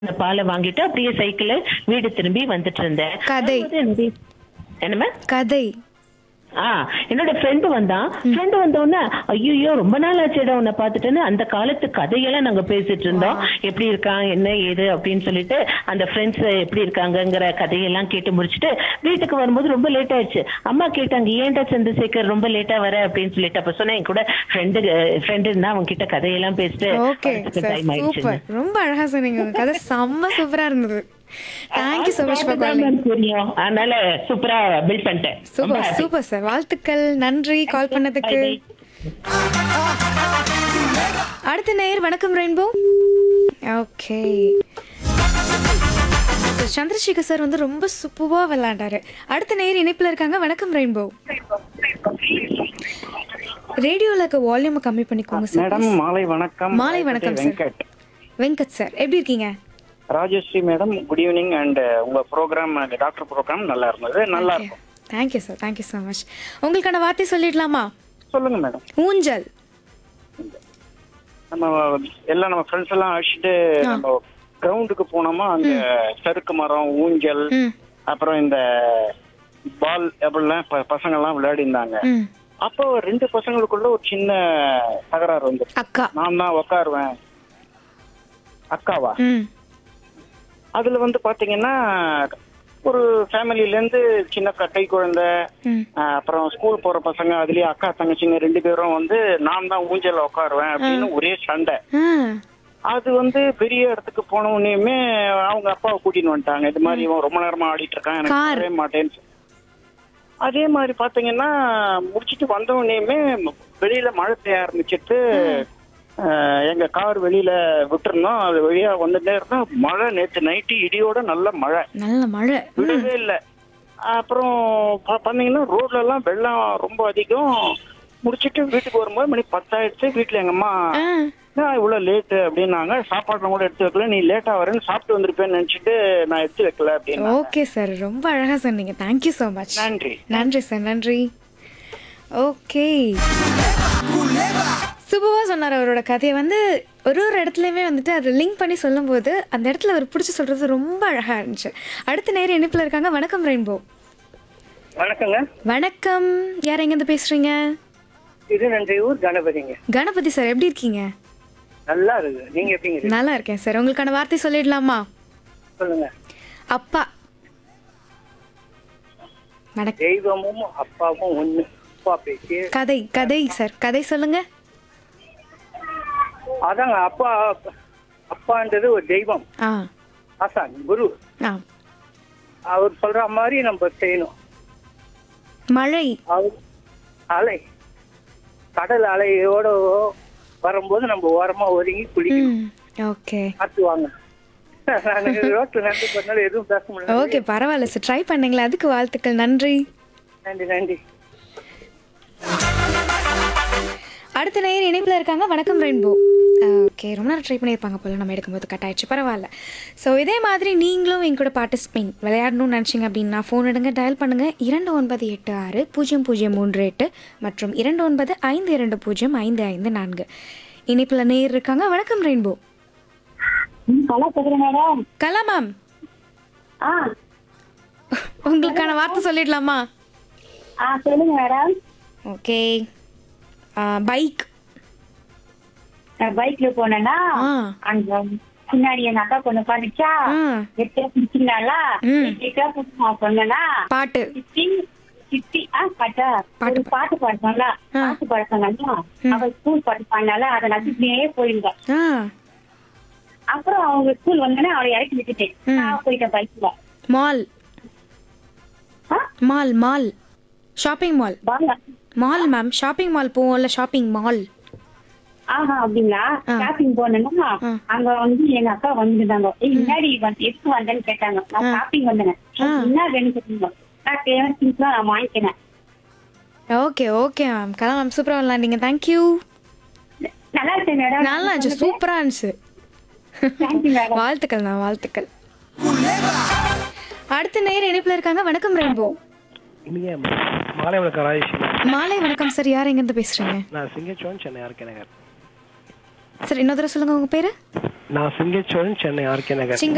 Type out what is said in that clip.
அந்த பாலை வாங்கிட்டு அப்படியே சைக்கிள் வீடு திரும்பி வந்துட்டு இருந்தேன் கதை. வரும்போது என்னுடைய- என்னம்மா கதை ஆ என்னோட ஃப்ரெண்டு வந்தான் ஃப்ரெண்டு வந்த உடனே ஐயோ ரொம்ப நாள் ஆச்சுடா உன்னை பார்த்துட்டுன்னு அந்த காலத்து கதையெல்லாம் நாங்க பேசிட்டு இருந்தோம் எப்படி இருக்கான் என்ன ஏது அப்படின்னு சொல்லிட்டு அந்த ஃப்ரெண்ட்ஸ் எப்படி இருக்காங்கங்கிற கதையெல்லாம் கேட்டு முடிச்சுட்டு வீட்டுக்கு வரும்போது ரொம்ப லேட் ஆயிடுச்சு அம்மா கேட்டாங்க ஏன்டா சந்திரசேகர் ரொம்ப லேட்டா வர அப்படின்னு சொல்லிட்டு அப்ப சொன்னேன் என் கூட ஃப்ரெண்டு ஃப்ரெண்டு இருந்தா அவங்க கிட்ட கதையெல்லாம் பேசிட்டு ஓகே வரதுக்கு சார் time ஆயிடுச்சுன்னு. சூப்பர் ரொம்ப அழகா சொன்னீங்க உங்க கதை செம்ம சூப்பரா இருந்தது தேங்க்யூ so மச் ஃபார் அதுதான் காலிங் ma'am தெரியும் அதனால சூப்பரா பில்ட் பண்ணிட்டேன் ரொம்ப சூப்பர் happy. சூப்பர் சார் வாழ்த்துக்கள் நன்றி கால் பண்ணதுக்கு Bye, bye. அடுத்த நேயர் வணக்கம் ரெயின்போ ஓகே சந்திரசேகர் சார் வந்து ரொம்ப சூப்பராக விளையாண்டாரு அடுத்த நேயர் இணைப்பில் இருக்காங்க வணக்கம் ரெயின்போ ரேடியோல இருக்க வால்யூம் கம்மி பண்ணிக்கோங்க சார் மேடம் மாலை வணக்கம் மாலை வணக்கம் சார் வெங்கட் வெங்கட் சார் எப்படி இருக்கீங்க Rajashree madam good evening and உங்க ப்ரோக்ராம் டாக்டர் ப்ரோக்ராம் நல்லா இருந்தது நல்லா இருக்கும் thank you sir thank you so much உங்களுக்கான வார்த்தை சொல்லிடலாமா சொல்லுங்க மேடம் ஊஞ்சல் நம்ம எல்லாம் நம்ம ஃப்ரெண்ட்ஸ் எல்லாம் அழைச்சிட்டு நம்ம கிரவுண்டுக்கு போனோமா அங்க சறுக்கு மரம் ஊஞ்சல் ம் அப்புறம் இந்த பால் அப்படிலாம் ப- பசங்க எல்லாம் விளையாடி இருந்தாங்க ம் அப்போ ரெண்டு பசங்களுக்குள்ள ஒரு சின்ன தகராறு வந்து அக்கா நான் தான் உக்காருவேன் அக்காவா ம் அதுல வந்து பாத்தீங்கன்னா ஒரு ஃபேமிலில இருந்து சின்ன க- கை குழந்தை ம் ஆஹ் அப்புறம் ஸ்கூல் போற பசங்க அதுலயே அக்கா தங்கச்சிங்க ரெண்டு பேரும் வந்து நான் தான் ஊஞ்சல்ல உட்காருவேன் அப்படின்னு ஒரே சண்டை ஆ அது வந்து பெரிய இடத்துக்கு போன உடனேயுமே அவங்க அப்பாவை கூட்டின்னு வந்துட்டாங்க இது மாதிரி இவன் ரொம்ப நேரமா ஆடிட்டு இருக்கான் எனக்கு Car. வரவே மாட்டேன்னு சொல்லி. அதே மாதிரி பாத்தீங்கன்னா முடிச்சிட்டு வந்த உடனேயுமே வெளியில மழை பெய்ய ஆரம்பிச்சிட்டு ஆஹ் எங்க கார் வெளியில விட்டுருந்தோம் அது வழியா வந்துட்டே இருந்தோம் மழை நேத்து நைட்டு இடியோட நல்ல மழை நல்ல மழை விடவே இல்லை அப்புறம் பா- பாத்தீங்கன்னா ரோட்ல எல்லாம் வெள்ளம் ரொம்ப அதிகம் முடிச்சிட்டு வீட்டுக்கு வரும்போது மணி பத்தாயிடுச்சு வீட்டுல எங்க அம்மா ஆ நான் இவ்வளவு லேட்டு அப்படின்னாங்க சாப்பாடு கூட எடுத்து வைக்கல நீ லேட்டா வரேன்னு சாப்பிட்டு வந்திருப்பேன்னு நினைச்சிட்டு நான் எடுத்து வைக்கல அப்படின்னு ஓகே சார் ரொம்ப அழகா சொன்னீங்க தேங்க்யூ ஸோ மச் நன்றி நன்றி சார் நன்றி ஓகே சுபவா சொன்னார் அவரோட கதையை வந்து ஒரு ஒரு இடத்துலையுமே வந்துட்டு அதை லிங்க் பண்ணி சொல்லும்போது அந்த இடத்துல அவர் பிடிச்சி சொல்றது ரொம்ப அழகா இருந்துச்சு அடுத்த நேரம் இணைப்பில் இருக்காங்க வணக்கம் ரெயின்போ வணக்கங்க வணக்கம் யார் எங்கேருந்து பேசுறீங்க இது நன்றி ஊர் கணபதிங்க கணபதி சார் எப்படி இருக்கீங்க நல்லா இருக்கு நீங்க எப்படிங்க இருக்கீங்க? நல்லா இருக்கேன் சார் உங்களுக்கான வார்த்தை சொல்லிடலாமா சொல்லுங்க அப்பா வணக்கம் தெய்வமும் அப்பாவும் ஒண்ணு அப்பா பேச்சு கதை கதை சார் கதை சொல்லுங்க அதாங்க அப்பா அப்பான்றது ஒரு தெய்வம் ஆ ஆசான் குரு ஆ அவர் சொல்ற மாதிரி நம்ம செய்யணும் மழை அவர் அலை கடல் அலையோட வரும்போது நம்ம ஓரமா ஒதுங்கி குளிக்கணும் ம் ஓகே காத்துவாங்க நான் ரோட்ல நடந்து பண்ணாலும் எதுவும் பேச முடியல ஓகே பரவாயில்ல சார் ட்ரை பண்ணீங்களா அதுக்கு வாழ்த்துக்கள் நன்றி நன்றி நன்றி அடுத்த நேயர் இணைப்பில் இருக்காங்க வணக்கம் ரெயின்போ ஓகே ரொம்ப நேரம் ட்ரை பண்ணியிருப்பாங்க போல நம்ம எடுக்கும்போது கட் ஆயிடுச்சு பரவாயில்ல ஸோ இதே மாதிரி நீங்களும் என் கூட பார்ட்டிசிபேட் விளையாடணும்னு நினச்சிங்க அப்படின்னா ஃபோன் எடுங்க டயல் பண்ணுங்கள் இரண்டு ஒன்பது எட்டு ஆறு பூஜ்ஜியம் பூஜ்ஜியம் மூன்று எட்டு மற்றும் இரண்டு ஒன்பது ஐந்து இரண்டு பூஜ்ஜியம் ஐந்து ஐந்து நான்கு இணைப்பில் நேயர் இருக்காங்க வணக்கம் ரெயின்போ கலா பேசுறேன் மேடம் கலா மேம் ஆ உங்களுக்கான வார்த்தை சொல்லிடலாமா ஆ சொல்லுங்க மேடம் ஓகே பைக் நான் பைக்ல போனேன்னா ஆ. அங்க பின்னாடி எங்க அக்கா பொண்ணு உட்காந்துச்சா ஆ எட்டு பிடிச்சிருந்தாளா ம். நான் சொன்னேன்னா பாட்டு சித்தி சித்தி ஆ பாட்டா பாட்டு ஒரு பாட்டு பாடுறாங்களா ஆ. பாட்டு பாடுறாங்களா அவ ஸ்கூல் பாட்டு பாடினால அதை நசிக்கிட்டே போயிருந்தேன் ஆ அப்புறம் அவங்க ஸ்கூல் வந்தோடனே அவளை இறக்கி விட்டுட்டேன் நான் போயிட்டேன் பைக்ல மால் ஆ? மால் மால் ஷாப்பிங் மால் வாங்க மால் மேம் ஷாப்பிங் மால் போவோம்ல ஷாப்பிங் மால் ஆஹா அப்படிங்களா ஆ. ஷாப்பிங் போனேன்னா ஆ. அங்க வந்து எங்க அக்கா வந்துருந்தாங்க ஏய் முன்னாடி வந்து எதுக்கு வந்தேன்னு கேட்டாங்க நான் ஷாப்பிங் வந்தேன் என்ன வேணும் கேட்டாங்க நான் தேவையான திங்ஸ் நான் வாங்கிக்கினேன் okay okay ma'am Kala ma'am சூப்பராக விளாண்டிங்க தேங்க்யூ நல்லா இருக்கு மேடம் நல்லா இருந்துச்சு சூப்பராக இருந்துச்சு தேங்க்யூ மேடம் வாழ்த்துக்கள் மேம் வாழ்த்துக்கள் அடுத்த நேரம் இணைப்பில் இருக்காங்க வணக்கம் ரெயின்போ இனிய மாலை வணக்கம் ராஜேஷ் மாலை வணக்கம் சார் யார் எங்கேருந்து பேசுறீங்க நான் சிங்கச்சோழன் சென்னை ஆர்கே நகர் சார் இன்னொரு தடவை சொல்லுங்க உங்க பேரு நான் சிங்கச்சோழன் சென்னை ஆர்கே நகர் சிங்க